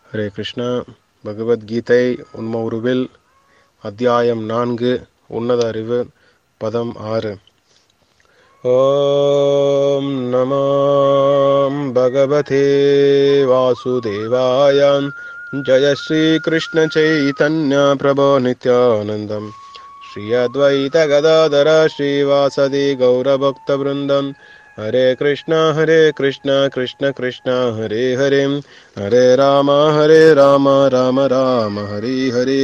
ஹரே கிருஷ்ணா பகவத்கீதை உண்ம உருவில் அத்தியாயம் நான்கு உன்னத அறிவு பதம் ஆறு ஓம் நமோ பகவதே வாசுதேவாய ஜய ஸ்ரீ கிருஷ்ண சைதன்ய பிரபோ நித்யானந்தம் ஸ்ரீ அத்வைத கதாதர ஸ்ரீவாசதி கௌரபக்த பிருந்தம் हरे कृष्णा हरे कृष्णा कृष्ण कृष्णा हरे हरे हरे राम हरे राम राम राम हरे हरे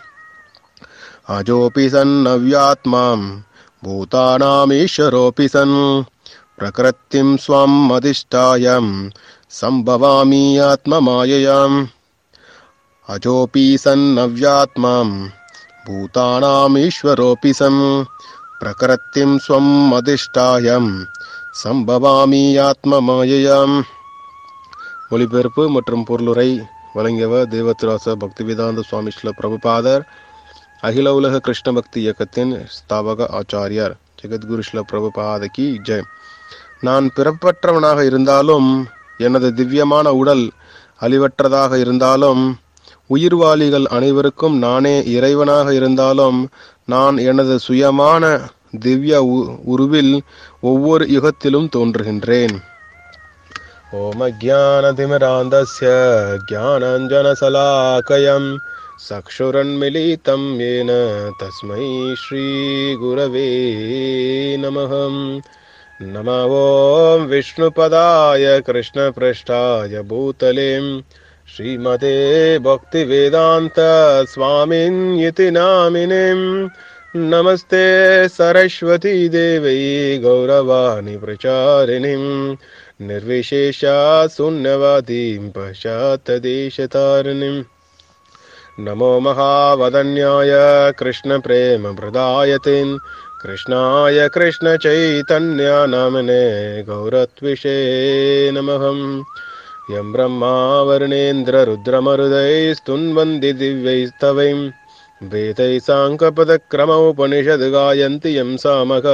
अजोऽपि सन्नव्यात्मां भूतानामीश्वरोऽपि सन् प्रकृतिं स्वम् अधिष्ठायं सम्भवामि आत्ममाययाम् अजोऽपि सन्नव्यात्मां भूतानामीश्वरोऽपि सन् प्रकृतिं स्वम् अधिष्ठायम् சம்பவாமி ஆத்ம மாயையாம் மொழிபெயர்ப்பு மற்றும் பொருளுரை வழங்கியவர் தேவத்ராச பக்திவேதாந்த சுவாமி ஸ்ல பிரபுபாதர் அகில உலக கிருஷ்ண பக்தி இயக்கத்தின் ஸ்தாபக ஆச்சாரியார் ஜெகத்குரு ஸ்ல பிரபுபாதகி ஜெய் நான் பிறப்பற்றவனாக இருந்தாலும் எனது திவ்யமான உடல் அழிவற்றதாக இருந்தாலும் உயிர்வாளிகள் அனைவருக்கும் நானே இறைவனாக இருந்தாலும் நான் எனது சுயமான திவ்ய உருவில் ஒவ்வொரு யுகத்திலும் தோன்றுகின்றேன் ஓம ஜானதிமிராந்தஸ்ய ஜானஞ்சனசலாக்கயம் சக்ஷுரன்மிலிதம் ஏன தஸ்மை ஸ்ரீகுரவே நமகம் नम ॐ विष्णुपदाय कृष्णपृष्ठाय भूतले श्रीमते भक्तिवेदान्त स्वामिन् इति नामिनीम् नमस्ते सरस्वती देवै गौरवाणि प्रचारिणीं निर्विशेषा शून्यवादीं पश्चात्तदेशतारिणीम् नमो महावदन्याय कृष्णप्रेमप्रदायतेन् कृष्णाय कृष्णचैतन्यानामने गौरत्विषे नमः यं ब्रह्मा वर्णेन्द्ररुद्रमरुदैस्तुन्वन्ति दिव्यैस्तवैं वेदैः साङ्कपदक्रमोपनिषद् गायन्ति यं सामग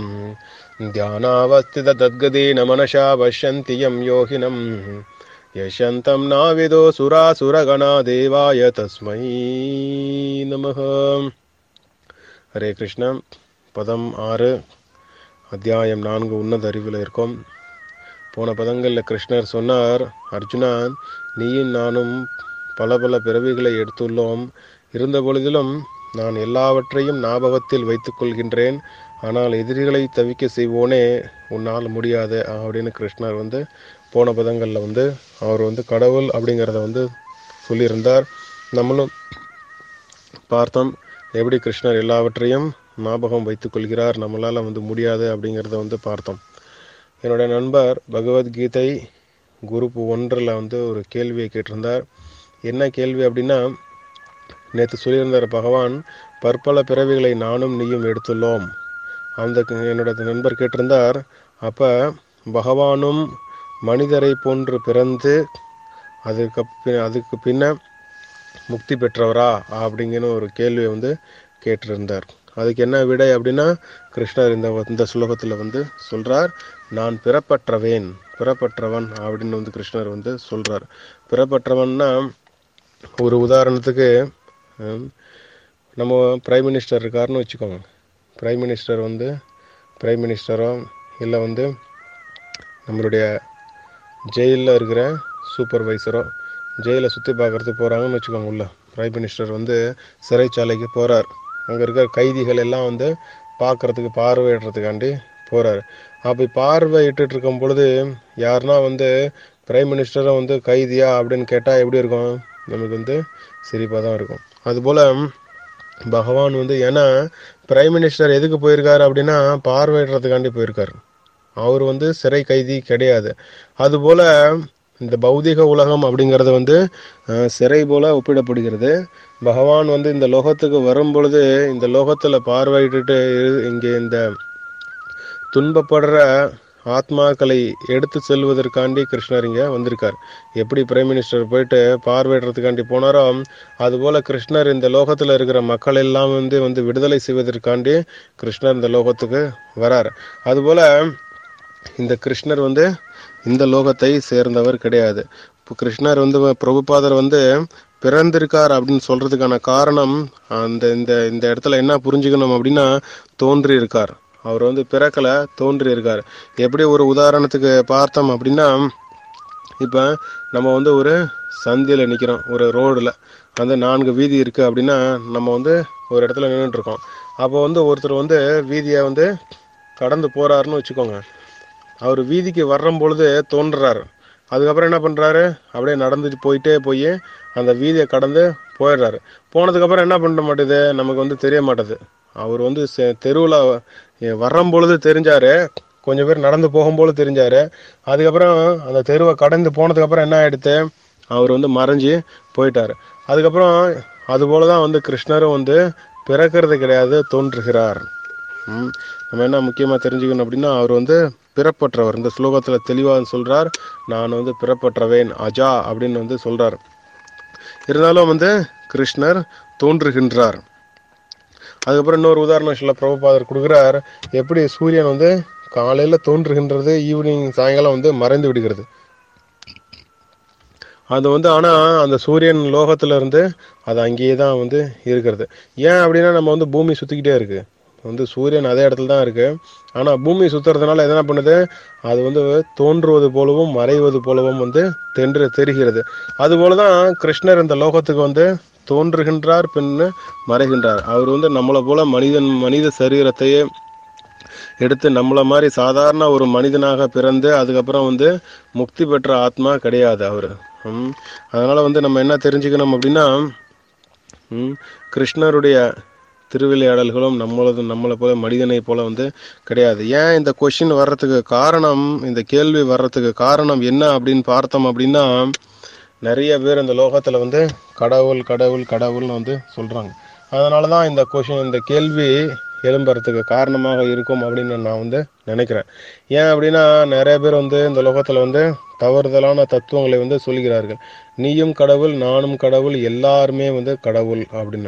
ध्यानावस्थितद्गदेन मनसा पश्यन्ति यं योगिनम् यशन्तं नाविदो सुरासुरगणा देवाय तस्मै नमः ஹரே கிருஷ்ணா பதம் ஆறு அத்தியாயம் நான்கு உன்னத அறிவில் இருக்கும் போன பதங்களில் கிருஷ்ணர் சொன்னார் அர்ஜுனா நீயும் நானும் பல பல பிறவிகளை எடுத்துள்ளோம் இருந்த பொழுதிலும் நான் எல்லாவற்றையும் ஞாபகத்தில் வைத்துக் கொள்கின்றேன் ஆனால் எதிரிகளை தவிக்க செய்வோனே உன்னால் முடியாது அப்படின்னு கிருஷ்ணர் வந்து போன பதங்களில் வந்து அவர் வந்து கடவுள் அப்படிங்கிறத வந்து சொல்லியிருந்தார் நம்மளும் பார்த்தோம் எப்படி கிருஷ்ணர் எல்லாவற்றையும் ஞாபகம் வைத்துக் கொள்கிறார் நம்மளால் வந்து முடியாது அப்படிங்கிறத வந்து பார்த்தோம் என்னுடைய நண்பர் பகவத்கீதை குரூப் ஒன்றில் வந்து ஒரு கேள்வியை கேட்டிருந்தார் என்ன கேள்வி அப்படின்னா நேற்று சொல்லியிருந்தார் பகவான் பற்பல பிறவிகளை நானும் நீயும் எடுத்துள்ளோம் அந்த என்னோட நண்பர் கேட்டிருந்தார் அப்போ பகவானும் மனிதரை போன்று பிறந்து அதுக்கு அதுக்கு பின்ன முக்தி பெற்றவரா அப்படிங்கிற ஒரு கேள்வியை வந்து கேட்டிருந்தார் அதுக்கு என்ன விடை அப்படின்னா கிருஷ்ணர் இந்த இந்த ஸ்லோகத்தில் வந்து சொல்றார் நான் பிறப்பற்றவேன் பிறப்பற்றவன் அப்படின்னு வந்து கிருஷ்ணர் வந்து சொல்றார் பிறப்பற்றவன்னா ஒரு உதாரணத்துக்கு நம்ம பிரைம் மினிஸ்டர் இருக்காருன்னு வச்சுக்கோங்க பிரைம் மினிஸ்டர் வந்து பிரைம் மினிஸ்டரோ இல்லை வந்து நம்மளுடைய ஜெயிலில் இருக்கிற சூப்பர்வைசரோ ஜெயிலை சுற்றி பார்க்குறதுக்கு போகிறாங்கன்னு வச்சுக்கோங்க உள்ள பிரைம் மினிஸ்டர் வந்து சிறைச்சாலைக்கு போகிறார் அங்கே இருக்கிற கைதிகள் எல்லாம் வந்து பார்க்குறதுக்கு பார்வையிடுறதுக்காண்டி போகிறார் அப்படி பார்வையிட்டு இருக்கும் பொழுது யாருன்னா வந்து பிரைம் மினிஸ்டரை வந்து கைதியா அப்படின்னு கேட்டால் எப்படி இருக்கும் நமக்கு வந்து சிரிப்பாக தான் இருக்கும் அதுபோல் பகவான் வந்து ஏன்னா பிரைம் மினிஸ்டர் எதுக்கு போயிருக்காரு அப்படின்னா பார்வையிடுறதுக்காண்டி போயிருக்காரு அவர் வந்து சிறை கைதி கிடையாது அதுபோல் இந்த பௌதிக உலகம் அப்படிங்கிறது வந்து சிறை போல ஒப்பிடப்படுகிறது பகவான் வந்து இந்த லோகத்துக்கு வரும் பொழுது இந்த லோகத்துல பார்வையிட்டு இங்கே இந்த துன்பப்படுற ஆத்மாக்களை எடுத்து செல்வதற்காண்டி கிருஷ்ணர் இங்க வந்திருக்கார் எப்படி பிரைம் மினிஸ்டர் போயிட்டு பார்வையிடுறதுக்காண்டி போனாரோ அதுபோல கிருஷ்ணர் இந்த லோகத்துல இருக்கிற மக்கள் எல்லாம் வந்து வந்து விடுதலை செய்வதற்காண்டி கிருஷ்ணர் இந்த லோகத்துக்கு வரார் அதுபோல இந்த கிருஷ்ணர் வந்து இந்த லோகத்தை சேர்ந்தவர் கிடையாது இப்போ கிருஷ்ணர் வந்து பிரபுபாதர் வந்து பிறந்திருக்கார் அப்படின்னு சொல்றதுக்கான காரணம் அந்த இந்த இந்த இடத்துல என்ன புரிஞ்சுக்கணும் அப்படின்னா தோன்றி இருக்கார் அவர் வந்து பிறக்கல தோன்றி இருக்கார் எப்படி ஒரு உதாரணத்துக்கு பார்த்தோம் அப்படின்னா இப்போ நம்ம வந்து ஒரு சந்தியில் நிற்கிறோம் ஒரு ரோடில் வந்து நான்கு வீதி இருக்குது அப்படின்னா நம்ம வந்து ஒரு இடத்துல நின்றுட்டு இருக்கோம் அப்போ வந்து ஒருத்தர் வந்து வீதியை வந்து கடந்து போறாருன்னு வச்சுக்கோங்க அவர் வீதிக்கு வர்றும் பொழுது தோன்றுறாரு அதுக்கப்புறம் என்ன பண்ணுறாரு அப்படியே நடந்துட்டு போயிட்டே போய் அந்த வீதியை கடந்து போயிடுறாரு போனதுக்கப்புறம் என்ன பண்ண மாட்டேது நமக்கு வந்து தெரிய மாட்டேது அவர் வந்து தெருவில் வர்றும் பொழுது தெரிஞ்சாரு கொஞ்சம் பேர் நடந்து போகும்போது தெரிஞ்சாரு அதுக்கப்புறம் அந்த தெருவை கடந்து போனதுக்கப்புறம் என்ன ஆயிடுத்து அவர் வந்து மறைஞ்சு போயிட்டாரு அதுக்கப்புறம் அதுபோல தான் வந்து கிருஷ்ணரும் வந்து பிறக்கிறது கிடையாது தோன்றுகிறார் ம். நம்ம என்ன முக்கியமாக தெரிஞ்சுக்கணும் அப்படின்னா அவர் வந்து பிறப்பற்றவர் இந்த ஸ்லோகத்தில் தெளிவாக சொல்றார் நான் வந்து பிறப்பற்றவேன் அஜா அப்படின்னு வந்து சொல்றார் இருந்தாலும் வந்து கிருஷ்ணர் தோன்றுகின்றார் அதுக்கப்புறம் இன்னொரு உதாரணம் சில பிரபுபாதர் கொடுக்குறார் எப்படி சூரியன் வந்து காலையில் தோன்றுகின்றது ஈவினிங் சாயங்காலம் வந்து மறைந்து விடுகிறது அது வந்து ஆனால் அந்த சூரியன் லோகத்துல இருந்து அது அங்கேயே தான் வந்து இருக்கிறது ஏன் அப்படின்னா நம்ம வந்து பூமி சுற்றிக்கிட்டே இருக்கு வந்து சூரியன் அதே இடத்துல தான் இருக்கு ஆனால் பூமி சுத்துறதுனால என்ன பண்ணுது அது வந்து தோன்றுவது போலவும் மறைவது போலவும் வந்து தென்று தெரிகிறது அதுபோல தான் கிருஷ்ணர் இந்த லோகத்துக்கு வந்து தோன்றுகின்றார் பின்னு மறைகின்றார் அவர் வந்து நம்மளை போல மனிதன் மனித சரீரத்தையே எடுத்து நம்மள மாதிரி சாதாரண ஒரு மனிதனாக பிறந்து அதுக்கப்புறம் வந்து முக்தி பெற்ற ஆத்மா கிடையாது அவர் அதனால வந்து நம்ம என்ன தெரிஞ்சுக்கணும் அப்படின்னா ம், கிருஷ்ணருடைய திருவிளையாடல்களும் நம்மளது நம்மளை போல மனிதனை போல வந்து கிடையாது ஏன் இந்த கொஷின் வர்றதுக்கு காரணம் இந்த கேள்வி வர்றதுக்கு காரணம் என்ன அப்படின்னு பார்த்தோம் அப்படின்னா நிறைய பேர் இந்த லோகத்துல வந்து கடவுள் கடவுள் கடவுள்னு வந்து சொல்றாங்க அதனால தான் இந்த கொஷின் இந்த கேள்வி எழும்புறதுக்கு காரணமாக இருக்கும் அப்படின்னு நான் வந்து நினைக்கிறேன் ஏன் அப்படின்னா நிறைய பேர் வந்து இந்த லோகத்துல வந்து தவறுதலான தத்துவங்களை வந்து சொல்கிறார்கள் நீயும் கடவுள் நானும் கடவுள் எல்லாருமே வந்து கடவுள் அப்படின்னு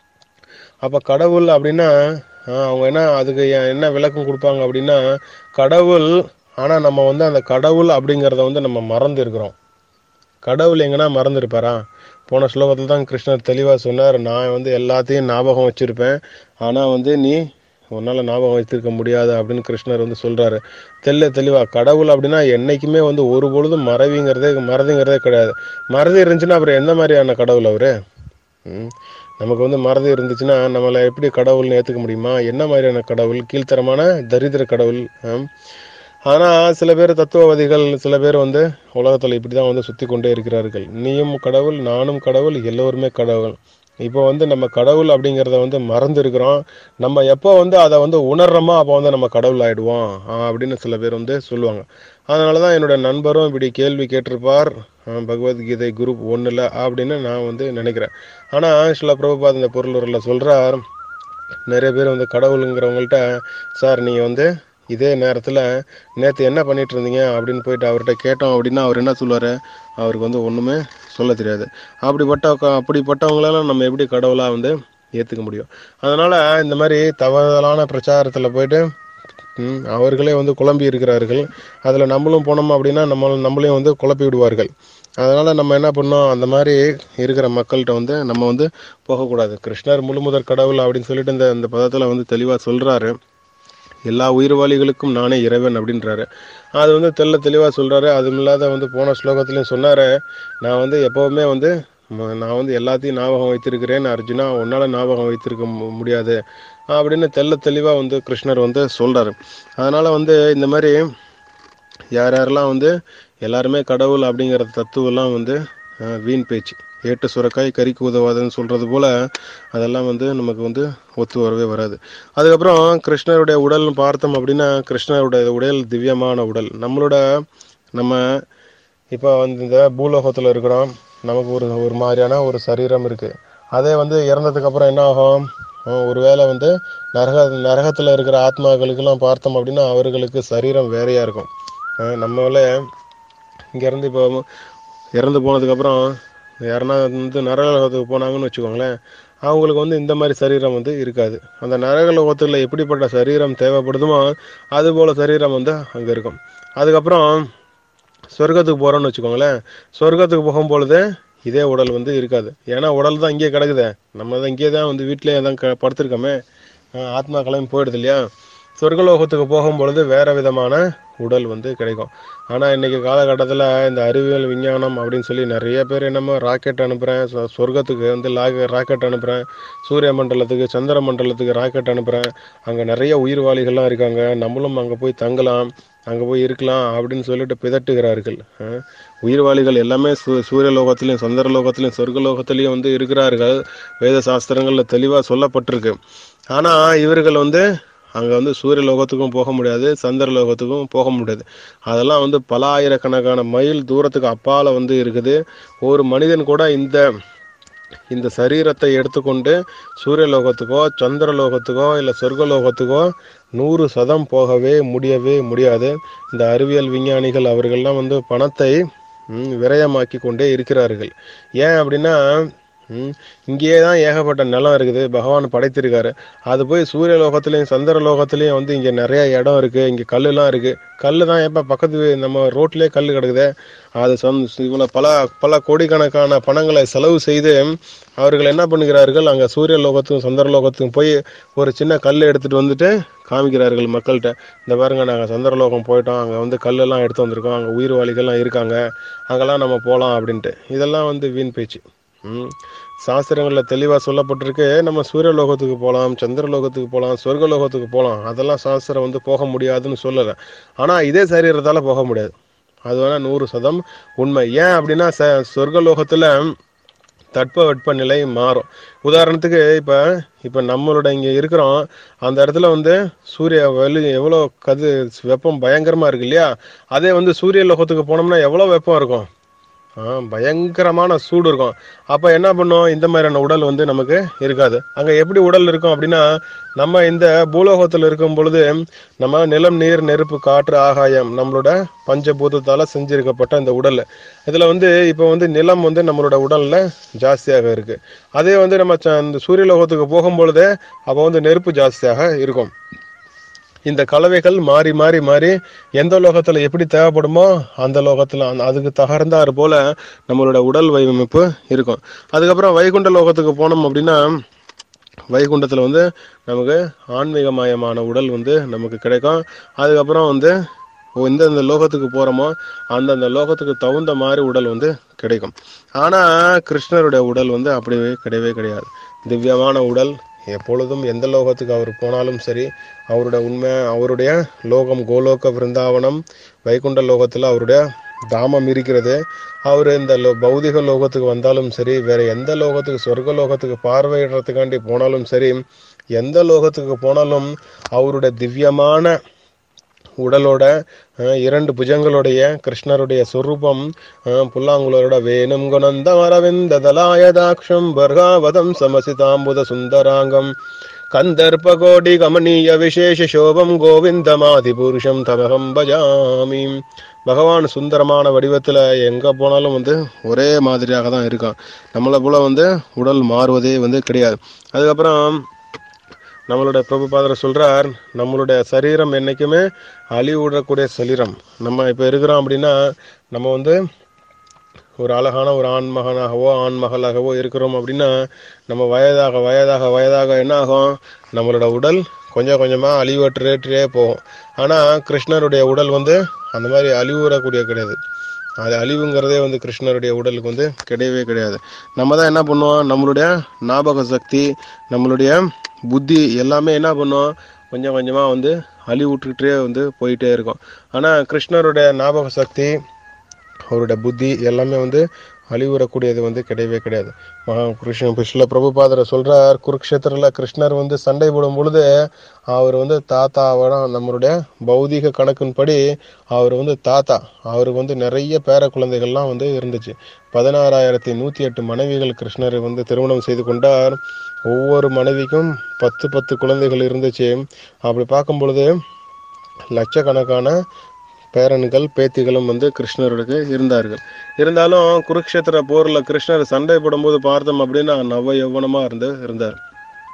அப்ப கடவுள் அப்படின்னா ஆஹ், அவங்க என்ன அதுக்கு எ- என்ன விளக்கம் கொடுப்பாங்க அப்படின்னா கடவுள் ஆனா நம்ம வந்து அந்த கடவுள் அப்படிங்கிறத வந்து நம்ம மறந்து இருக்கிறோம் கடவுள் எங்கன்னா மறந்துருப்பாரா போன ஸ்லோகத்தில் தான் கிருஷ்ணர் தெளிவாக சொன்னார் நான் வந்து எல்லாத்தையும் ஞாபகம் வச்சிருப்பேன் ஆனால் வந்து நீ உன்னால் ஞாபகம் வைத்திருக்க முடியாது அப்படின்னு கிருஷ்ணர் வந்து சொல்கிறாரு தெல்ல தெளிவாக கடவுள் அப்படின்னா என்னைக்குமே வந்து ஒரு பொழுதும் மறவிங்கிறதே மறதிங்கிறதே கிடையாது மறதி இருந்துச்சுன்னா அப்புறம் எந்த மாதிரியான கடவுள் அவரு ம். நமக்கு வந்து மறதி இருந்துச்சுன்னா நம்மளை எப்படி கடவுள்னு ஏற்றுக்க முடியுமா என்ன மாதிரியான கடவுள் கீழ்த்தரமான தரித்திர கடவுள் ஆம். ஆனா சில பேர் தத்துவவாதிகள் சில பேர் வந்து உலகத்துல இப்படிதான் வந்து சுத்தி கொண்டே இருக்கிறார்கள் நீயும் கடவுள் நானும் கடவுள் எல்லோருமே கடவுள் இப்போ வந்து நம்ம கடவுள் அப்படிங்கிறத வந்து மறந்து இருக்கிறோம் நம்ம எப்போ வந்து அதை வந்து உணர்றோமோ அப்போ வந்து நம்ம கடவுள் ஆயிடுவோம் ஆஹ் அப்படின்னு சில பேர் வந்து சொல்லுவாங்க அதனால தான் என்னோட நண்பரும் இப்படி கேள்வி கேட்டிருப்பார் ஆஹ் பகவத்கீதை குரூப் ஒன்றில் அப்படின்னு நான் வந்து நினைக்கிறேன் ஆனால் சில பிரபுபாத் இந்த பொருள் சொல்றார் நிறைய பேர் வந்து கடவுளுங்கிறவங்கள்ட்ட சார் நீங்கள் வந்து இதே நேரத்தில் நேற்று என்ன பண்ணிட்டு இருந்தீங்க அப்படின்னு போயிட்டு அவர்கிட்ட கேட்டோம் அப்படின்னா அவர் என்ன சொல்லுவார் அவருக்கு வந்து ஒன்றுமே சொல்ல தெரியாது அப்படிப்பட்ட அப்படிப்பட்டவங்களெல்லாம் நம்ம எப்படி கடவுளாக வந்து ஏற்றுக்க முடியும் அதனால் இந்த மாதிரி தவறுதலான பிரச்சாரத்தில் போயிட்டு ம், அவர்களே வந்து குழம்பி இருக்கிறார்கள் அதில் நம்மளும் போனோம் அப்படின்னா நம்ம நம்மளையும் வந்து குழப்பி விடுவார்கள் அதனால் நம்ம என்ன பண்ணோம் அந்த மாதிரி இருக்கிற மக்கள்கிட்ட வந்து நம்ம வந்து போகக்கூடாது கிருஷ்ணர் முழுமுதற் கடவுள் அப்படின்னு சொல்லிட்டு இந்த இந்த பதத்தில் வந்து தெளிவாக சொல்கிறாரு எல்லா உயிர்வாளிகளுக்கும் நானே இறைவன் அப்படின்றாரு அது வந்து தெள்ள தெளிவாக சொல்கிறாரு அதுவும் இல்லாத வந்து போன ஸ்லோகத்துலையும் சொன்னார் நான் வந்து எப்போவுமே வந்து ம- நான் வந்து எல்லாத்தையும் ஞாபகம் வைத்திருக்கிறேன் அர்ஜுனா உன்னால் ஞாபகம் வைத்திருக்க மு- முடியாது அப்படின்னு தெள்ள தெளிவாக வந்து கிருஷ்ணர் வந்து சொல்கிறாரு அதனால் வந்து இந்த மாதிரி யார் யாரெல்லாம் வந்து எல்லாருமே கடவுள் அப்படிங்கிற தத்துவம்லாம் வந்து அஹ், வீண் பேச்சு ஏட்டு சுரக்காய் கறிக்கு உதவாதுன்னு சொல்றது போல அதெல்லாம் வந்து நமக்கு வந்து ஒத்து வரவே வராது அதுக்கப்புறம் கிருஷ்ணருடைய உடல்னு பார்த்தோம் அப்படின்னா கிருஷ்ணருடைய உடல் திவ்யமான உடல் நம்மளோட நம்ம இப்போ வந்து இந்த பூலோகத்தில் இருக்கிறோம் நமக்கு ஒரு ஒரு மாதிரியான ஒரு சரீரம் இருக்கு அதே வந்து இறந்ததுக்கு அப்புறம் என்ன ஆகும் அஹ் ஒருவேளை வந்து நரக நரகத்தில் இருக்கிற ஆத்மாக்களுக்கெல்லாம் பார்த்தோம் அப்படின்னா அவர்களுக்கு சரீரம் வேறையா இருக்கும் அஹ் நம்மள இங்கேருந்து இப்போ இறந்து போனதுக்கப்புறம் யாருன்னா வந்து நரகலோகத்துக்கு போனாங்கன்னு வச்சுக்கோங்களேன் அவங்களுக்கு வந்து இந்த மாதிரி சரீரம் வந்து இருக்காது அந்த நரகலோகத்தில் எப்படிப்பட்ட சரீரம் தேவைப்படுதுமோ அது போல சரீரம் வந்து அங்கே இருக்கும் அதுக்கப்புறம் சொர்க்கத்துக்கு போகிறோன்னு வச்சுக்கோங்களேன் சொர்க்கத்துக்கு போகும்பொழுது இதே உடல் வந்து இருக்காது ஏன்னா உடல் தான் இங்கே கிடக்குதே நம்ம தான் இங்கே தான் வந்து வீட்டிலே தான் க படுத்திருக்கோமே ஆஹ் ஆத்மா கிளம்பி போயிடுது இல்லையா சொர்க்கலோகத்துக்கு போகும்பொழுது வேற விதமான உடல் வந்து கிடைக்கும் ஆனால் இன்னைக்கு காலகட்டத்தில் இந்த அறிவியல் விஞ்ஞானம் அப்படின்னு சொல்லி நிறைய பேர் என்னமோ ராக்கெட் அனுப்புகிறேன் சொர்க்கத்துக்கு வந்து லாக ராக்கெட் அனுப்புகிறேன் சூரிய மண்டலத்துக்கு சந்திர மண்டலத்துக்கு ராக்கெட் அனுப்புகிறேன் அங்கே நிறைய உயிர்வாளிகள்லாம் இருக்காங்க நம்மளும் அங்கே போய் தங்கலாம் அங்கே போய் இருக்கலாம் அப்படின்னு சொல்லிட்டு பிதட்டுகிறார்கள் ஆஹ் உயிர்வாளிகள் எல்லாமே சூ சூரிய லோகத்திலையும் சந்திர லோகத்திலையும் சொர்க்க லோகத்திலையும் வந்து இருக்கிறார்கள் வேத சாஸ்திரங்களில் தெளிவாக சொல்லப்பட்டிருக்கு ஆனால் இவர்கள் வந்து அங்கே வந்து சூரிய லோகத்துக்கும் போக முடியாது சந்திர லோகத்துக்கும் போக முடியாது அதெல்லாம் வந்து பல ஆயிரக்கணக்கான மைல் தூரத்துக்கு அப்பால வந்து இருக்குது ஒரு மனிதன் கூட இந்த இந்த சரீரத்தை எடுத்துக்கொண்டு சூரிய லோகத்துக்கோ சந்திர லோகத்துக்கோ இல்லை சொர்க்க லோகத்துக்கோ நூறு சதம் போகவே முடியவே முடியாது இந்த அறிவியல் விஞ்ஞானிகள் அவர்கள்லாம் வந்து பணத்தை ம், விரயமாக்கி கொண்டே இருக்கிறார்கள் ஏன் அப்படின்னா ம், இங்கேயே தான் ஏகப்பட்ட நிலம் இருக்குது பகவான் படைத்திருக்காரு அது போய் சூரிய லோகத்துலேயும் சந்திர லோகத்துலேயும் வந்து இங்கே நிறைய இடம் இருக்குது இங்கே கல்லுலாம் இருக்குது கல் தான் எப்போ பக்கத்து வீ- நம்ம ரோட்லேயே கல் கிடக்குதே அது சொந் இவ்வளோ பல பல கோடிக்கணக்கான பணங்களை செலவு செய்து அவர்கள் என்ன பண்ணுகிறார்கள் அங்கே சூரிய லோகத்துக்கும் சந்திர லோகத்துக்கும் போய் ஒரு சின்ன கல் எடுத்துகிட்டு வந்துட்டு காமிக்கிறார்கள் மக்கள்கிட்ட இந்த பாருங்க நாங்கள் சந்திரலோகம் போயிட்டோம் அங்கே வந்து கல்லெல்லாம் எடுத்து வந்திருக்கோம் அங்கே உயிர்வாளிகள்லாம் இருக்காங்க அங்கெல்லாம் நம்ம போகலாம் அப்படின்ட்டு இதெல்லாம் வந்து வீண் பேச்சு ம் சாஸ்திரங்களில் தெளிவாக சொல்லப்பட்டிருக்கு நம்ம சூரிய லோகத்துக்கு போகலாம் சந்திர லோகத்துக்கு போகலாம் சொர்க்க லோகத்துக்கு போகலாம் அதெல்லாம் சாஸ்திரம் வந்து போக முடியாதுன்னு சொல்லலை ஆனால் இதே சரீரத்தால் போக முடியாது அது வேணால் நூறு சதம் உண்மை ஏன் அப்படின்னா ச சொர்க்க லோகத்தில் தட்ப நிலை மாறும் உதாரணத்துக்கு இப்போ இப்போ நம்மளோட இங்கே இருக்கிறோம் அந்த இடத்துல வந்து சூரிய வெளி எவ்வளோ கது வெப்பம் பயங்கரமாக இருக்கு இல்லையா அதே வந்து சூரிய லோகத்துக்கு போனோம்னா எவ்வளோ வெப்பம் இருக்கும் ஆ, பயங்கரமான சூடு இருக்கும் அப்போ என்ன பண்ணும் இந்த மாதிரியான உடல் வந்து நமக்கு இருக்காது அங்கே எப்படி உடல் இருக்கும் அப்படின்னா நம்ம இந்த பூலோகத்தில் இருக்கும் பொழுது நம்ம நிலம் நீர் நெருப்பு காற்று ஆகாயம் நம்மளோட பஞ்சபூதத்தால் செஞ்சிருக்கப்பட்ட இந்த உடல் இதில் வந்து இப்போ வந்து நிலம் வந்து நம்மளோட உடலில் ஜாஸ்தியாக இருக்கு அதே வந்து நம்ம ச- இந்த சூரிய லோகத்துக்கு போகும்பொழுது அப்போ வந்து நெருப்பு ஜாஸ்தியாக இருக்கும் இந்த கலவைகள் மாறி மாறி மாறி எந்த லோகத்துல எப்படி தேவைப்படுமோ அந்த லோகத்துல அந்த- அதுக்கு தகர்ந்தாறு போல நம்மளோட உடல் வடிவமைப்பு இருக்கும் அதுக்கப்புறம் வைகுண்ட லோகத்துக்கு போனோம் அப்படின்னா வைகுண்டத்தில் வந்து நமக்கு ஆன்மீகமயமான உடல் வந்து நமக்கு கிடைக்கும் அதுக்கப்புறம் வந்து எந்தெந்த லோகத்துக்கு போகிறோமோ அந்தந்த லோகத்துக்கு தகுந்த மாதிரி உடல் வந்து கிடைக்கும் ஆனால் கிருஷ்ணருடைய உடல் வந்து அப்படியே கிடையவே கிடையாது திவ்யமான உடல் எப்பொழுதும் எந்த லோகத்துக்கு அவர் போனாலும் சரி அவருடைய உண்மை அவருடைய லோகம் கோலோக பிருந்தாவனம் வைகுண்ட லோகத்தில் அவருடைய தாமம் இருக்கிறது அவர் இந்த லோ பௌதிக லோகத்துக்கு வந்தாலும் சரி வேற எந்த லோகத்துக்கு சொர்க்க லோகத்துக்கு பார்வையிடுறதுக்காண்டி போனாலும் சரி எந்த லோகத்துக்கு போனாலும் அவருடைய திவ்யமான உடலோட அஹ், இரண்டு புஜங்களுடைய கிருஷ்ணருடைய சொரூபம் அஹ், புல்லாங்குழலோட வேணும் குணந்தம் அரவிந்த தலாயதாட்சம் பர்காவதம் சமசிதாம்புத சுந்தராங்கம் கந்தர்ப்ப கோடி கமனீய விசேஷ சோபம் கோவிந்தமாதி புருஷம் தமகம் பஜாமி பகவான் சுந்தரமான வடிவத்துல எங்க போனாலும் வந்து ஒரே மாதிரியாக தான் இருக்கான் நம்மளை போல வந்து உடல் மாறுவதே வந்து கிடையாது அதுக்கப்புறம் நம்மளுடைய பிரபுபாதர் சொல்றார் நம்மளுடைய சரீரம் என்னைக்குமே அழிவுடக்கூடிய சரீரம் நம்ம இப்போ இருக்கிறோம் அப்படின்னா நம்ம வந்து ஒரு அழகான ஒரு ஆண் மகனாகவோ ஆண் மகளாகவோ இருக்கிறோம் அப்படின்னா நம்ம வயதாக வயதாக வயதாக என்ன ஆகும் நம்மளோட உடல் கொஞ்சம் கொஞ்சமாக அழிவற்றே போகும் ஆனால் கிருஷ்ணருடைய உடல் வந்து அந்த மாதிரி அழிவுறக்கூடிய கிடையாது அது அழிவுங்கிறதே வந்து கிருஷ்ணருடைய உடலுக்கு வந்து கிடையவே கிடையாது நம்ம தான் என்ன பண்ணுவோம் நம்மளுடைய ஞாபக சக்தி நம்மளுடைய புத்தி எல்லாமே என்ன பண்ணுவோம் கொஞ்சம் கொஞ்சமாக வந்து அழிவுட்டுக்கிட்டே வந்து போயிட்டே இருக்கும் ஆனால் கிருஷ்ணருடைய ஞாபக சக்தி அவருடைய புத்தி எல்லாமே வந்து அழிவுறக்கூடியது வந்து கிடையவே கிடையாது மகா கிருஷ்ண கிருஷ்ண பிரபுபாதரை சொல்றார் குருக்ஷேத்திரில் கிருஷ்ணர் வந்து சண்டை போடும் பொழுது அவர் வந்து தாத்தாவோட நம்மளுடைய பௌதீக கணக்கின்படி அவர் வந்து தாத்தா அவருக்கு வந்து நிறைய பேர குழந்தைகள்லாம் வந்து இருந்துச்சு பதினாறாயிரத்தி நூற்றி எட்டு மனைவிகள் கிருஷ்ணர் வந்து திருமணம் செய்து கொண்டார் ஒவ்வொரு மனைவிக்கும் பத்து பத்து குழந்தைகள் இருந்துச்சு அப்படி பார்க்கும் பொழுது லட்சக்கணக்கான பேரன்கள் பேத்திகளும் வந்து கிருஷ்ணருக்கு இருந்தார்கள் இருந்தாலும் குருக்ஷேத்திர போர்ல கிருஷ்ணர் சண்டை போடும்போது பார்த்தோம் அப்படின்னா நவ யௌவனமா இருந்து இருந்தார்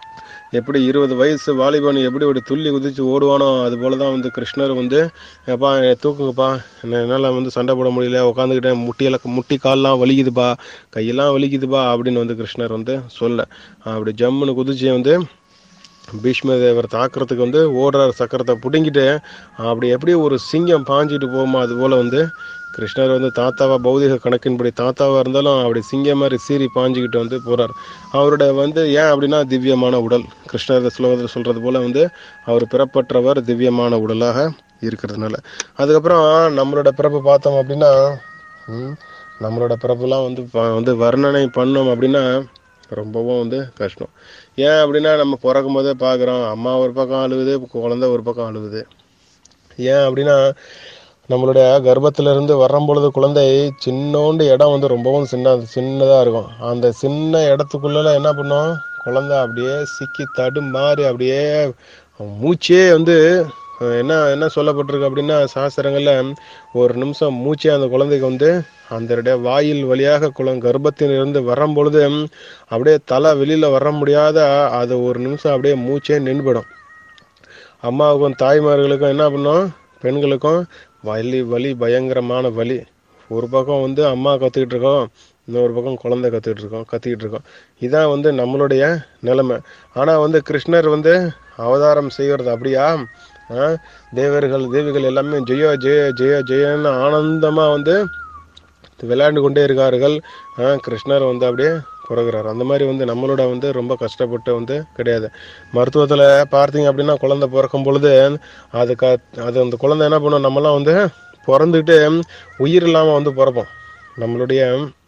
எப்படி இருபது வயசு வாலிபன் எப்படி ஒரு துள்ளி குதிச்சு ஓடுவானோ அது போல தான் வந்து கிருஷ்ணர் வந்து எப்பா என்னை தூக்குங்கப்பா என்ன என்னால் வந்து சண்டை போட முடியல உட்காந்துக்கிட்டேன் முட்டியெல்லாம் முட்டி கால்லாம் வலிக்குதுப்பா கையெல்லாம் வலிக்குதுப்பா அப்படின்னு வந்து கிருஷ்ணர் வந்து சொல்ல அப்படி ஜம்முன்னு குதிச்சு வந்து பீஷ்ம தேவர் தாக்குறதுக்கு வந்து ஓடுறார் சக்கரத்தை பிடுங்கிட்டு அப்படி எப்படி ஒரு சிங்கம் பாஞ்சிட்டு போகுமோ அது போல வந்து கிருஷ்ணர் வந்து தாத்தாவா பௌதிக கணக்கின்படி தாத்தாவா இருந்தாலும் அப்படி சிங்கம் மாதிரி சீறி பாஞ்சுக்கிட்டு வந்து போறார் அவரோட வந்து ஏன் அப்படின்னா திவ்யமான உடல் கிருஷ்ணர் ஸ்லோகத்தில் சொல்றது போல வந்து அவர் பிறப்பற்றவர் திவ்யமான உடலாக இருக்கிறதுனால அதுக்கப்புறம் நம்மளோட பிறப்பு பார்த்தோம் அப்படின்னா ம், நம்மளோட பிறப்புலாம் வந்து ப- வந்து வர்ணனை பண்ணோம் அப்படின்னா ரொம்பவும் வந்து கஷ்டம் ஏன் அப்படின்னா நம்ம பிறக்கும் போதே பார்க்குறோம் அம்மா ஒரு பக்கம் அழுகுது குழந்தை ஒரு பக்கம் அழுகுது ஏன் அப்படின்னா நம்மளுடைய கர்ப்பத்துல இருந்து வரும் பொழுது குழந்தை சின்னோண்டு இடம் வந்து ரொம்பவும் சின்ன சின்னதாக இருக்கும் அந்த சின்ன இடத்துக்குள்ள என்ன பண்ணும் குழந்தை அப்படியே சிக்கி தடுமாறி அப்படியே மூச்சே வந்து அஹ், என்ன என்ன சொல்லப்பட்டிருக்கு அப்படின்னா சாஸ்திரங்கள்ல ஒரு நிமிஷம் மூச்சே அந்த குழந்தைக்கு வந்து அந்த வாயில் வழியாக குளம் கர்ப்பத்தில் இருந்து வரும் பொழுது அப்படியே தலை வெளியில வர முடியாத அது ஒரு நிமிஷம் அப்படியே மூச்சே நின்றுபடும் அம்மாவுக்கும் தாய்மார்களுக்கும் என்ன பண்ணும் பெண்களுக்கும் வலி வலி பயங்கரமான வலி ஒரு பக்கம் வந்து அம்மா கத்துக்கிட்டு இருக்கோம் இன்னொரு பக்கம் குழந்தை கத்துக்கிட்டு இருக்கோம் கத்திக்கிட்டு இருக்கோம் இதான் வந்து நம்மளுடைய நிலைமை ஆனா வந்து கிருஷ்ணர் வந்து அவதாரம் செய்யறது அப்படியா ஆ, தேவர்கள் தேவிகள் எல்லாமே ஜெய ஜெய ஜெய ஜெயன்னு ஆனந்தமா வந்து விளையாண்டு கொண்டே இருக்கார்கள் ஆ, கிருஷ்ணர் வந்து அப்படியே பிறகுறாரு அந்த மாதிரி வந்து நம்மளோட வந்து ரொம்ப கஷ்டப்பட்டு வந்து கிடையாது மருத்துவத்தில் பார்த்தீங்க அப்படின்னா குழந்தை பிறக்கும் பொழுது அது க அது அந்த குழந்தை என்ன பண்ணும் நம்மலாம் வந்து பிறந்துட்டு உயிர் இல்லாமல் வந்து பிறப்போம் நம்மளுடைய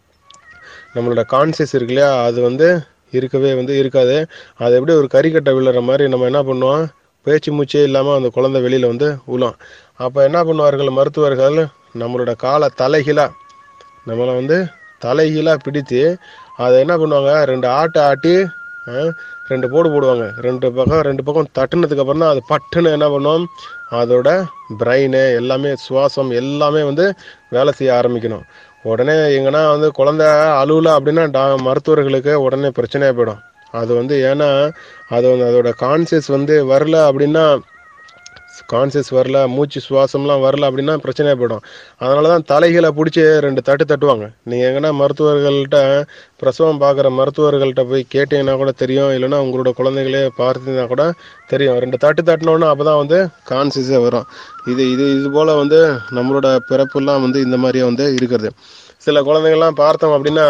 நம்மளோட கான்சியஸ் இருக்கு இல்லையா அது வந்து இருக்கவே வந்து இருக்காது அது எப்படி ஒரு கறிக்கட்டை விழுற மாதிரி நம்ம என்ன பண்ணுவோம் பேச்சு மூச்சே இல்லாமல் அந்த குழந்தை வெளியில் வந்து விழும் அப்போ என்ன பண்ணுவார்கள் மருத்துவர்கள் நம்மளோட காலை தலைகீழா நம்மளை வந்து தலைகீழாக பிடித்து அதை என்ன பண்ணுவாங்க ரெண்டு ஆட்டை ஆட்டி ஆ, ரெண்டு போடு போடுவாங்க ரெண்டு பக்கம் ரெண்டு பக்கம் தட்டுனதுக்கு அப்புறம் தான் அது பட்டுன்னு என்ன பண்ணும் அதோட பிரெயின் எல்லாமே சுவாசம் எல்லாமே வந்து வேலை செய்ய ஆரம்பிக்கணும் உடனே எங்கன்னா வந்து குழந்தை அழுவல அப்படின்னா டா மருத்துவர்களுக்கு உடனே பிரச்சனையாக போயிடும் அது வந்து ஏன்னா அது வந்து அதோட கான்சியஸ் வந்து வரல அப்படின்னா கான்சியஸ் வரல மூச்சு சுவாசம்லாம் வரல அப்படின்னா பிரச்சனையாக போயிடும் அதனால தான் தலைகளை பிடிச்சி ரெண்டு தட்டு தட்டுவாங்க நீங்கள் எங்கன்னா மருத்துவர்கள்ட்ட பிரசவம் பார்க்குற மருத்துவர்கள்ட்ட போய் கேட்டீங்கன்னா கூட தெரியும் இல்லைன்னா உங்களோட குழந்தைகளே பார்த்தீங்கன்னா கூட தெரியும் ரெண்டு தட்டு தட்டினோன்னா அப்போ தான் வந்து கான்சியஸே வரும் இது இது இது போல் வந்து நம்மளோட பிறப்புலாம் வந்து இந்த மாதிரியே வந்து இருக்கிறது சில குழந்தைங்கள்லாம் பார்த்தோம் அப்படின்னா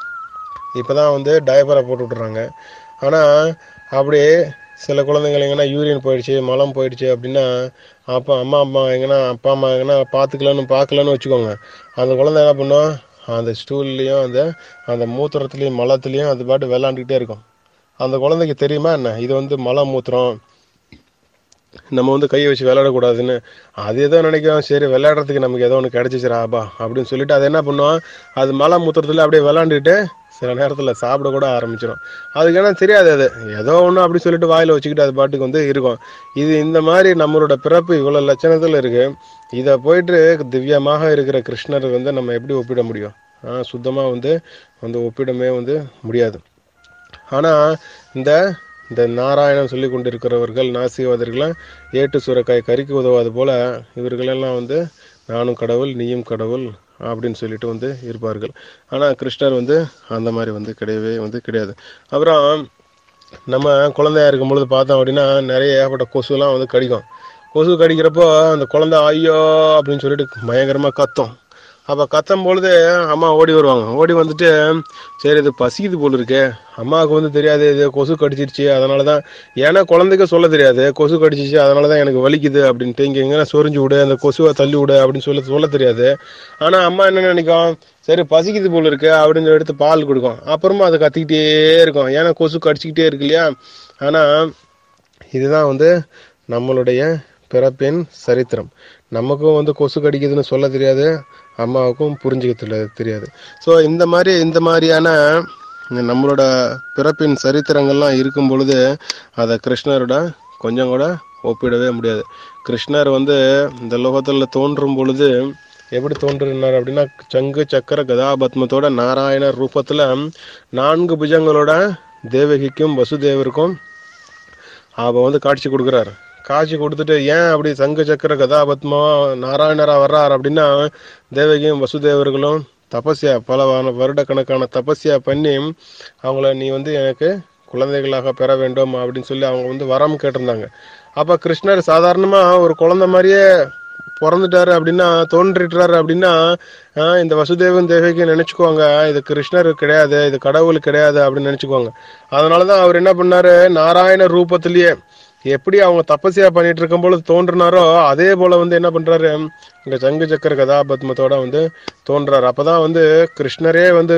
இப்போ தான் வந்து டயப்பரை போட்டு விட்டுறாங்க ஆனால் அப்படியே சில குழந்தைங்கள் எங்கன்னா யூரின் போயிடுச்சு மலம் போயிடுச்சு அப்படின்னா அப்பா அம்மா அம்மா எங்கன்னா அப்பா அம்மா எங்கன்னா பார்த்துக்கலன்னு பார்க்கலன்னு வச்சுக்கோங்க அந்த குழந்தை என்ன பண்ணும் அந்த ஸ்டூல்லையும் அந்த அந்த மூத்திரத்துலேயும் மலத்துலேயும் அது பாட்டு விளாண்டுக்கிட்டே இருக்கும் அந்த குழந்தைக்கு தெரியுமா என்ன இது வந்து மலம் மூத்திரம் நம்ம வந்து கையை வச்சு விளையாடக்கூடாதுன்னு அது ஏதோ நினைக்கும் சரி விளையாடுறதுக்கு நமக்கு ஏதோ ஒன்று கிடச்சிச்சிராப்பா அப்படின்னு சொல்லிட்டு அது என்ன பண்ணுவோம் அது மலை மூத்திரத்தில் அப்படியே விளாண்டுட்டு சில நேரத்தில் சாப்பிட கூட ஆரம்பிச்சிடும் அதுக்கு என்ன தெரியாது அது ஏதோ ஒன்று அப்படி சொல்லிட்டு வாயில் வச்சுக்கிட்டு அது பாட்டுக்கு வந்து இருக்கும் இது இந்த மாதிரி நம்மளோட பிறப்பு இவ்வளோ லட்சணத்தில் இருக்கு இதை போயிட்டு திவ்யமாக இருக்கிற கிருஷ்ணர் வந்து நம்ம எப்படி ஒப்பிட முடியும் சுத்தமாக வந்து வந்து ஒப்பிடவே வந்து முடியாது ஆனால் இந்த இந்த நாராயணன் சொல்லி கொண்டிருக்கிறவர்கள் நாசிகவாதர்கள்லாம் ஏட்டு சுரக்காய் கறிக்கு உதவாது போல இவர்களெல்லாம் வந்து நானும் கடவுள் நீயும் கடவுள் அப்படின்னு சொல்லிட்டு வந்து இருப்பார்கள் ஆனால் கிருஷ்ணர் வந்து அந்த மாதிரி வந்து கிடையவே வந்து கிடையாது அப்புறம் நம்ம குழந்தையா இருக்கும் பொழுது பார்த்தோம் அப்படின்னா நிறைய ஏகப்பட்ட கொசுலாம் வந்து கடிக்கும் கொசு கடிக்கிறப்போ அந்த குழந்தை ஐயோ அப்படின்னு சொல்லிட்டு பயங்கரமாக கத்தும் அப்போ கத்தும் பொழுது அம்மா ஓடி வருவாங்க ஓடி வந்துட்டு சரி இது பசிக்குது போல் இருக்கே அம்மாவுக்கு வந்து தெரியாது இது கொசு கடிச்சிருச்சு அதனால தான் ஏன்னா குழந்தைக்கு சொல்ல தெரியாது கொசு கடிச்சிச்சு அதனால தான் எனக்கு வலிக்குது அப்படின்ட்டு இங்கே எங்கன்னா சொரிஞ்சு விடு அந்த கொசுவை தள்ளி விடு அப்படின்னு சொல்லி சொல்ல தெரியாது ஆனால் அம்மா என்ன நினைக்கும் சரி பசிக்குது போல் இருக்கு அப்படின்னு சொல்லி எடுத்து பால் கொடுக்கும் அப்புறமா அது கத்திக்கிட்டே இருக்கும் ஏன்னா கொசு கடிச்சிக்கிட்டே இருக்கு இல்லையா ஆனால் இதுதான் வந்து நம்மளுடைய பிறப்பின் சரித்திரம் நமக்கும் வந்து கொசு கடிக்குதுன்னு சொல்ல தெரியாது அம்மாவுக்கும் புரிஞ்சுக்க தெரிய- தெரியாது ஸோ இந்த மாதிரி இந்த மாதிரியான நம்மளோட பிறப்பின் சரித்திரங்கள்லாம் இருக்கும் பொழுது அதை கிருஷ்ணரோட கொஞ்சம் கூட ஒப்பிடவே முடியாது கிருஷ்ணர் வந்து இந்த லோகத்தில் தோன்றும் பொழுது எப்படி தோன்றினார் அப்படின்னா சங்கு சக்கர கதாபத்மத்தோட நாராயண ரூபத்தில் நான்கு புஜங்களோட தேவகிக்கும் வசுதேவருக்கும் அப்போ வந்து காட்சி கொடுக்குறாரு காட்சி கொடுத்துட்டு ஏன் அப்படி சங்கு சக்கர கதாபத்மா நாராயணரா வர்றார் அப்படின்னா தேவகியும் வசுதேவர்களும் தபஸ்யா பல வா- வருடக்கணக்கான தபஸ்யா பண்ணி அவங்கள நீ வந்து எனக்கு குழந்தைகளாக பெற வேண்டும் அப்படின்னு சொல்லி அவங்க வந்து வரம் கேட்டிருந்தாங்க அப்ப கிருஷ்ணர் சாதாரணமா ஒரு குழந்தை மாதிரியே பிறந்துட்டாரு அப்படின்னா தோன்றிட்டாரு அப்படின்னா ஆஹ், இந்த வசுதேவன் தேவகி நினைச்சுக்குவாங்க இது கிருஷ்ணர் கிடையாது இது கடவுள் கிடையாது அப்படின்னு நினைச்சுக்குவாங்க அதனாலதான் அவர் என்ன பண்ணாரு நாராயண ரூபத்திலேயே எப்படி அவங்க தபஸ்யா பண்ணிட்டு இருக்கும் பொழுது தோன்றினாரோ அதே போல வந்து என்ன பண்றாரு இந்த சங்கு சக்கர கதாபத்மத்தோட வந்து தோன்றாரு அப்பதான் வந்து கிருஷ்ணரே வந்து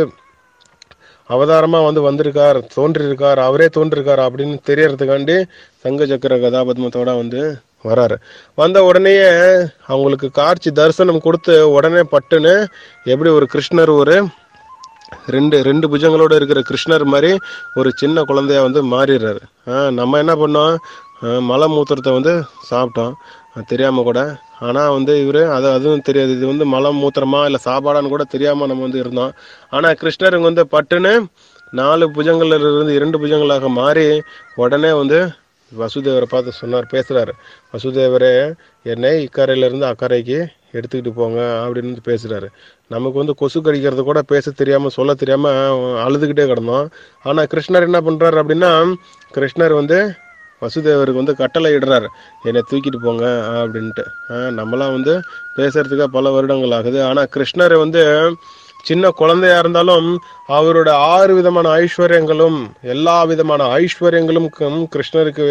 அவதாரமா வந்து வந்திருக்கார் தோன்றியிருக்கார் அவரே தோன்றிருக்கார் அப்படின்னு தெரியறதுக்காண்டி சங்க சக்கர கதாபத்மத்தோட வந்து வராரு வந்த உடனேயே அவங்களுக்கு காட்சி தரிசனம் கொடுத்து உடனே பட்டுன்னு எப்படி ஒரு கிருஷ்ணர் ஒரு ரெண்டு ரெண்டு புஜங்களோட இருக்கிற கிருஷ்ணர் மாதிரி ஒரு சின்ன குழந்தையா வந்து மாறிடுறாரு ஆஹ் நம்ம என்ன பண்ணோம் ஆஹ் மலை மூத்திரத்தை வந்து சாப்பிட்டோம் அது தெரியாம கூட ஆனா வந்து இவரு அது அதுவும் தெரியாது இது வந்து மலம் மூத்திரமா இல்ல சாப்பாடான்னு கூட தெரியாம நம்ம வந்து இருந்தோம் ஆனா கிருஷ்ணருங்க வந்து பட்டுன்னு நாலு புஜங்கள்ல இருந்து இரண்டு புஜங்களாக மாறி உடனே வந்து வசுதேவரை பார்த்து சொன்னார் பேசுறாரு வசுதேவரே என்னை இக்கரையில இருந்து அக்கறைக்கு எடுத்துக்கிட்டு போங்க அப்படின்னு வந்து பேசுறாரு நமக்கு வந்து கொசு கடிக்கிறது கூட பேச தெரியாம சொல்ல தெரியாம அழுதுகிட்டே கிடந்தோம் ஆனா கிருஷ்ணர் என்ன பண்றாரு அப்படின்னா கிருஷ்ணர் வந்து வசுதேவருக்கு வந்து கட்டளை இடுறாரு என்னை தூக்கிட்டு போங்க அப்படின்ட்டு ஆஹ் நம்மலாம் வந்து பேசுறதுக்கு பல வருடங்கள் ஆகுது ஆனா கிருஷ்ணர் வந்து சின்ன குழந்தையா இருந்தாலும் அவரோட ஆறு விதமான ஐஸ்வர்யங்களும் எல்லா விதமான ஐஸ்வர்யங்களும் கும் கிருஷ்ணருக்கு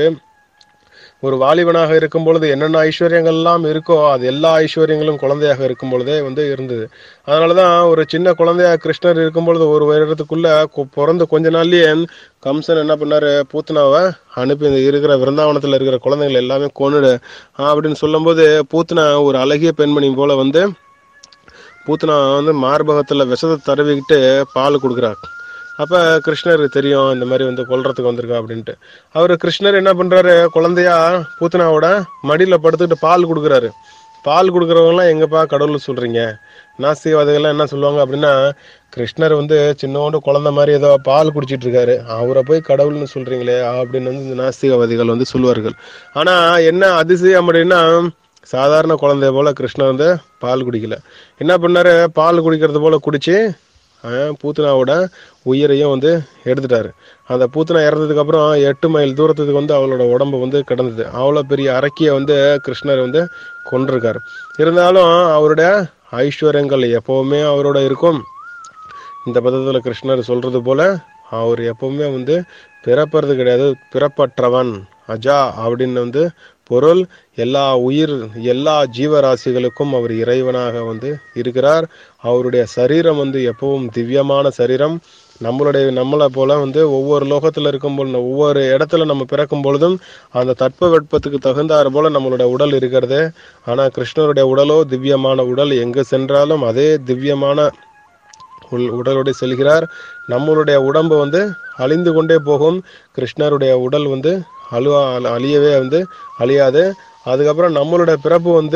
ஒரு வாலிபனாக இருக்கும் பொழுது என்னென்ன ஐஸ்வர்யங்கள் எல்லாம் இருக்கோ அது எல்லா ஐஸ்வர்யங்களும் குழந்தையாக இருக்கும் பொழுதே வந்து இருந்தது அதனாலதான் ஒரு சின்ன குழந்தையா கிருஷ்ணர் இருக்கும் பொழுது ஒரு வருடத்துக்குள்ள கு- பிறந்த கொஞ்ச நாள்லயே கம்சன் என்ன பண்ணாரு பூத்தனாவை அனுப்பி இந்த இருக்கிற விருந்தாவனத்துல இருக்கிற குழந்தைகள் எல்லாமே கொன்னுடு அப்படின்னு சொல்லும்போது பூத்தனா ஒரு அழகிய பெண்மணி போல வந்து பூத்தனா வந்து மார்பகத்துல விஷத்தை தடவிக்கிட்டு பால் கொடுக்குறார் அப்ப கிருஷ்ணருக்கு தெரியும் இந்த மாதிரி வந்து கொல்றதுக்கு வந்திருக்கா அப்படின்ட்டு அவரு கிருஷ்ணர் என்ன பண்றாரு குழந்தையா பூத்தனாவோட மடியில படுத்துக்கிட்டு பால் கொடுக்குறாரு பால் கொடுக்குறவங்கலாம் எங்கப்பா கடவுள் சொல்றீங்க நாஸ்திகவாதிகள்லாம் என்ன சொல்லுவாங்க அப்படின்னா கிருஷ்ணர் வந்து சின்னோண்டு குழந்தை மாதிரி ஏதோ பால் குடிச்சிட்டு இருக்காரு அவரை போய் கடவுள்னு சொல்றீங்களே அப்படின்னு வந்து இந்த நாஸ்திகவாதிகள் வந்து சொல்லுவார்கள் ஆனா என்ன அதிசயம் அப்படின்னா சாதாரண குழந்தைய போல கிருஷ்ணர் வந்து பால் குடிக்கல என்ன பண்ணாரு பால் குடிக்கிறது போல குடிச்சு அஹ், பூத்தனாவோட உயிரையும் வந்து எடுத்துட்டாரு அந்த பூத்தனா இறந்ததுக்கு அப்புறம் எட்டு மைல் தூரத்துக்கு வந்து அவளோட உடம்பு வந்து கிடந்தது அவ்வளோ பெரிய அரக்கிய வந்து கிருஷ்ணர் வந்து கொண்டிருக்காரு இருந்தாலும் அவருடைய ஐஸ்வர்யங்கள் எப்பவுமே அவரோட இருக்கும் இந்த பதத்துல கிருஷ்ணர் சொல்றது போல அவர் எப்பவுமே வந்து பிறப்பறது கிடையாது பிறப்பற்றவன் அஜா அப்படின்னு வந்து பொருள் எல்லா உயிர் எல்லா ஜீவராசிகளுக்கும் அவர் இறைவனாக வந்து இருக்கிறார் அவருடைய சரீரம் வந்து எப்பவும் திவ்யமான சரீரம் நம்மளுடைய நம்மளை போல வந்து ஒவ்வொரு லோகத்துல இருக்கும் பொழுது ஒவ்வொரு இடத்துல நம்ம பிறக்கும் பொழுதும் அந்த தட்ப வெட்பத்துக்கு தகுந்தாறு போல நம்மளோட உடல் இருக்கிறது ஆனா கிருஷ்ணருடைய உடலோ திவ்யமான உடல் எங்கு சென்றாலும் அதே திவ்யமான உள் உடலோடு செல்கிறார் நம்மளுடைய உடம்பு வந்து அழிந்து கொண்டே போகும் கிருஷ்ணருடைய உடல் வந்து அழுவா அழியவே வந்து அழியாது அதுக்கப்புறம் நம்மளுடைய பிறப்பு வந்து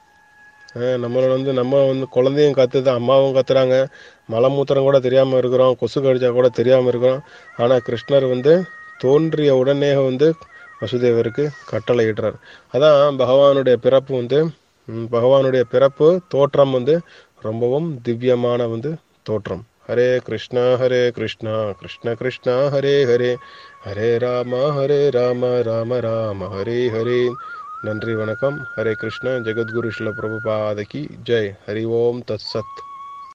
அஹ், நம்மளோட வந்து நம்ம வந்து குழந்தையும் கத்துது அம்மாவும் கத்துறாங்க மலமூத்திரம் கூட தெரியாம இருக்கிறோம் கொசு கடிச்சா கூட தெரியாம இருக்கிறோம் ஆனா கிருஷ்ணர் வந்து தோன்றிய உடனே வந்து வசுதேவருக்கு கட்டளை இடுறார் அதான் பகவானுடைய பிறப்பு வந்து ம், பகவானுடைய பிறப்பு தோற்றம் வந்து ரொம்பவும் திவ்யமான வந்து தோற்றம் ஹரே கிருஷ்ணா ஹரே கிருஷ்ணா கிருஷ்ண கிருஷ்ணா ஹரே ஹரே ஹரே ராம ஹரே ராம ராம ராம ஹரே ஹரே நன்றி வணக்கம் ஹரே கிருஷ்ண ஜெகத்குரு ஸ்ரீல பிரபுபாதகி ஜெய் ஹரி ஓம் தத் சத்